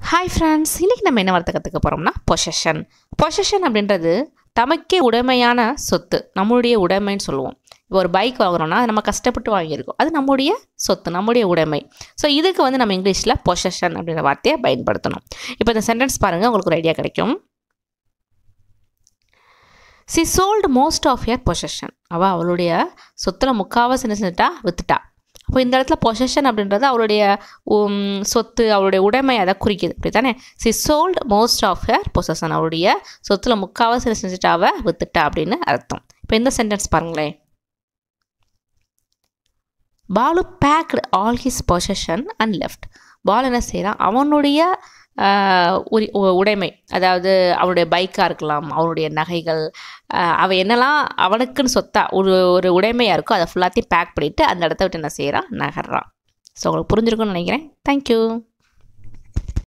hi friends இன்றைக்கி நம்ம என்ன வார்த்தை கற்றுக்க போகிறோம்னா பொசஷன் பொசஷன் அப்படின்றது தமக்கே உடைமையான சொத்து நம்மளுடைய உடைமைன்னு சொல்லுவோம் இப்போ ஒரு பைக் வாங்குறோம்னா அது நம்ம கஷ்டப்பட்டு வாங்கியிருக்கோம் அது நம்முடைய சொத்து நம்முடைய உடைமை ஸோ இதுக்கு வந்து நம்ம இங்கிலீஷில் பொசஷன் அப்படின்ற வார்த்தையை பயன்படுத்தணும் இப்போ இந்த சென்டென்ஸ் பாருங்கள் உங்களுக்கு ஒரு ஐடியா கிடைக்கும் she sold most of her possession அவள் அவளுடைய சொத்தில் முக்காவாசி என்ன செஞ்சுட்டா வித்துட்டா அப்போ இந்த இடத்துல பொசஷன் அப்படின்றது அவளுடைய உம், சொத்து அவளுடைய உடைமை அதை குறிக்குது அப்படி தானே she sold most of her possession அவளுடைய சொத்தில் முக்காவாசி என்ன செஞ்சுட்டா அவ வித்துட்டா அப்படின்னு அர்த்தம் இப்போ இந்த சென்டென்ஸ் பாருங்களேன் Paul packed all his possession and left Paul என்ன செய்கிறான் அவனுடைய ஆஹ், உரி உ- உடைமை அதாவது அவனுடைய பைக்காக இருக்கலாம் அவனுடைய நகைகள் ஆஹ், அவன் என்னெல்லாம் அவனுக்குன்னு சொத்தா ஒரு ஒரு உடைமையாக இருக்கோ அதை ஃபுல்லாத்தையும் பேக் பண்ணிவிட்டு அந்த இடத்த விட்டு என்ன செய்கிறான் நகர்றான் ஸோ உங்களுக்கு புரிஞ்சிருக்கும்னு நினைக்கிறேன் தேங்க்யூ